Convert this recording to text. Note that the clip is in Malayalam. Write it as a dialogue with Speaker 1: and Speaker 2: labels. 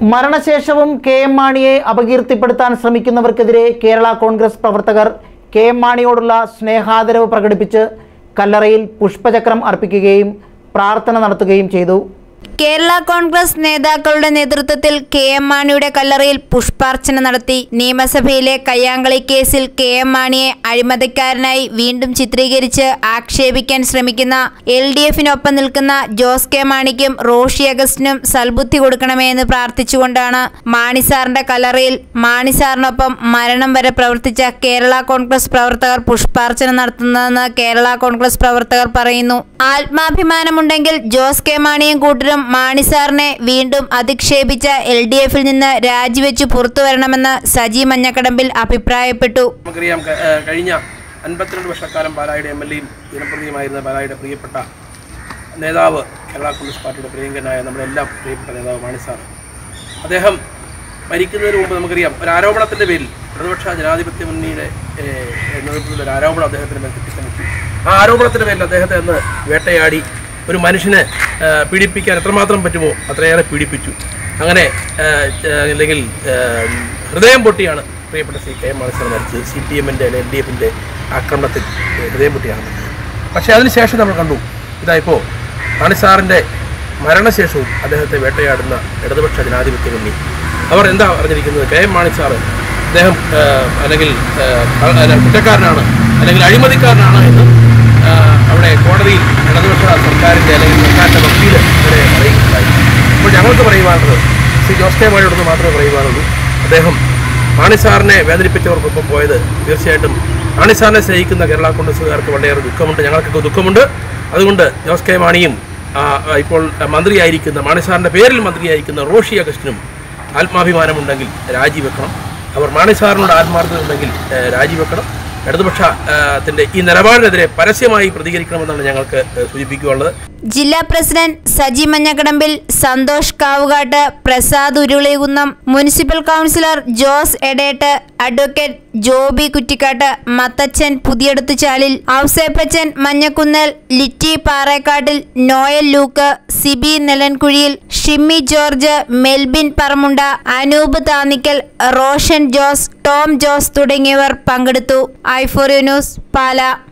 Speaker 1: മരണശേഷവും കെ എം മാണിയെ അപകീർത്തിപ്പെടുത്താൻ ശ്രമിക്കുന്നവർക്കെതിരെ കേരള കോൺഗ്രസ് പ്രവർത്തകർ കെ എം മാണിയോടുള്ള സ്നേഹാദരവ് പ്രകടിപ്പിച്ച് കല്ലറയിൽ പുഷ്പചക്രം അർപ്പിക്കുകയും പ്രാർത്ഥന നടത്തുകയും ചെയ്തു
Speaker 2: കേരള കോൺഗ്രസ് നേതാക്കളുടെ നേതൃത്വത്തിൽ കെ എം മാണിയുടെ കല്ലറയിൽ പുഷ്പാർച്ചന നടത്തി നിയമസഭയിലെ കയ്യാങ്കളി കേസിൽ കെ എം മാണിയെ അഴിമതിക്കാരനായി വീണ്ടും ചിത്രീകരിച്ച് ആക്ഷേപിക്കാൻ ശ്രമിക്കുന്ന എൽ ഡി എഫിനൊപ്പം നിൽക്കുന്ന ജോസ് കെ മാണിക്കും റോഷി അഗസ്റ്റിനും സൽബുദ്ധി കൊടുക്കണമേ എന്ന് പ്രാർത്ഥിച്ചുകൊണ്ടാണ് മാണി സാറിന്റെ കല്ലറയിൽ മാണി സാറിനൊപ്പം മരണം വരെ പ്രവർത്തിച്ച കേരള കോൺഗ്രസ് പ്രവർത്തകർ പുഷ്പാർച്ചന നടത്തുന്നതെന്ന് കേരള കോൺഗ്രസ് പ്രവർത്തകർ പറയുന്നു ആത്മാഭിമാനമുണ്ടെങ്കിൽ ജോസ് കെ മാണിയും കൂട്ടരും മാണി സാറിനെ വീണ്ടും അധിക്ഷേപിച്ച എൽ ഡി എഫിൽ നിന്ന് രാജിവെച്ച് പുറത്തു വരണമെന്ന് സജി മഞ്ഞക്കടമ്പിൽ അഭിപ്രായപ്പെട്ടു
Speaker 3: നമുക്കറിയാം ക- ഏഹ് കഴിഞ്ഞ അൻപത്തിരണ്ട് വർഷക്കാലം പാലായുടെ എം എൽ എയും ജനപ്രതിയുമായിരുന്ന പാലായുടെ പ്രിയപ്പെട്ട നേതാവ് കേരള കോൺഗ്രസ് പാർട്ടിയുടെ പ്രിയങ്കനായ നമ്മുടെ എല്ലാം പ്രിയപ്പെട്ട നേതാവ് മാണി സാർ അദ്ദേഹം മരിക്കുന്നതിന് മുമ്പ് നമുക്കറിയാം ഒരു ആരോപണത്തിൻ്റെ പേരിൽ ഇടതുപക്ഷ ജനാധിപത്യ മുന്നണിയുടെ ഏഹ്, നേതൃത്വത്തിൽ ഒരു ആരോപണം അദ്ദേഹത്തിന് മേൽ കെട്ടിച്ചമച്ചു ആ ആരോപണത്തിൻ്റെ പേരിൽ അദ്ദേഹത്തെ അന്ന് വേട്ടയാടി ഒരു മനുഷ്യനെ ഏഹ്, പീഡിപ്പിക്കാൻ എത്രമാത്രം പറ്റുമോ അത്രയേറെ പീഡിപ്പിച്ചു അങ്ങനെ ഏഹ്, ഏഹ്, അല്ലെങ്കിൽ ഏഹ്, ഹൃദയം പൊട്ടിയാണ് പ്രിയപ്പെട്ട സി കെ എം മാണിസാർ മരിച്ചത് സി പി എമ്മിൻ്റെ എൽ ഡി എഫിൻ്റെ ആക്രമണത്തിൽ ഏഹ്, ഹൃദയം പൊട്ടിയാണ് മരിച്ചത് പക്ഷേ അതിനുശേഷം നമ്മൾ കണ്ടു ഇതായിപ്പോൾ മാണിസാറിൻ്റെ മരണശേഷവും അദ്ദേഹത്തെ വേട്ടയാടുന്ന ഇടതുപക്ഷ ജനാധിപത്യ മുന്നണി അവർ എന്താ പറഞ്ഞിരിക്കുന്നത് കെ എം മാണി സാറ് അദ്ദേഹം ഏഹ്, അല്ലെങ്കിൽ ഏഹ്, ക- അല്ല, കുറ്റക്കാരനാണ് അല്ലെങ്കിൽ അഴിമതിക്കാരനാണ് എന്ന് ഏഹ്, അവിടെ കോടതിയിൽ ഇടതുപക്ഷ സർക്കാരിൻ്റെ അല്ലെങ്കിൽ സർക്കാരിൻ്റെ വക്കീൽ ഇവിടെ അറിയിക്കുകയുണ്ടായി അപ്പോൾ ഞങ്ങൾക്ക് പറയുവാനുള്ളത് ശ്രീ ജോസ് കെ മാണിയോടൊന്ന് മാത്രമേ പറയുവാനുള്ളൂ അദ്ദേഹം മാണി സാറിനെ വേദനിപ്പിച്ചവർക്കൊപ്പം പോയത് തീർച്ചയായിട്ടും മാണി സാറിനെ സ്നേഹിക്കുന്ന കേരള കോൺഗ്രസ്സുകാർക്ക് വളരെയേറെ ദുഃഖമുണ്ട് ഞങ്ങൾക്കൊക്കെ ദുഃഖമുണ്ട് അതുകൊണ്ട് ജോസ് കെ മാണിയും ആ, ആ, ഇപ്പോൾ മന്ത്രിയായിരിക്കുന്ന മാണി സാറിൻ്റെ പേരിൽ മന്ത്രിയായിരിക്കുന്ന റോഷി അഗസ്റ്റിനും ആത്മാഭിമാനമുണ്ടെങ്കിൽ രാജിവെക്കണം അവർ മാണി സാറിനോട് ആത്മാർത്ഥത ഉണ്ടെങ്കിൽ ഏഹ്, രാജിവെക്കണം ഇടതുപക്ഷത്തിൻ്റെ ഈ നിലപാടിനെതിരെ പരസ്യമായി പ്രതികരിക്കണമെന്നാണ് ഞങ്ങൾക്ക് ഏഹ്, സൂചിപ്പിക്കുവാനുള്ളത്
Speaker 2: ജില്ലാ president Saji Manjakkadambil Santhosh Kavukattu Prasad Urulikunnam municipal councillor Jose Edettu advocate Joby Kuttikkattu Mathachan Puthiyidathuchalil Ouseppachan Manjakkunnel Litty Parekattil Noel Luke Sibi Nelankuzhiyil Shimmy George Melbin Paramunda Anoop Thannickal Roshan Jose Tom Jose തുടങ്ങിയവർ പങ്കെടുത്തു ഐഫോറിയോ ന്യൂസ് പാല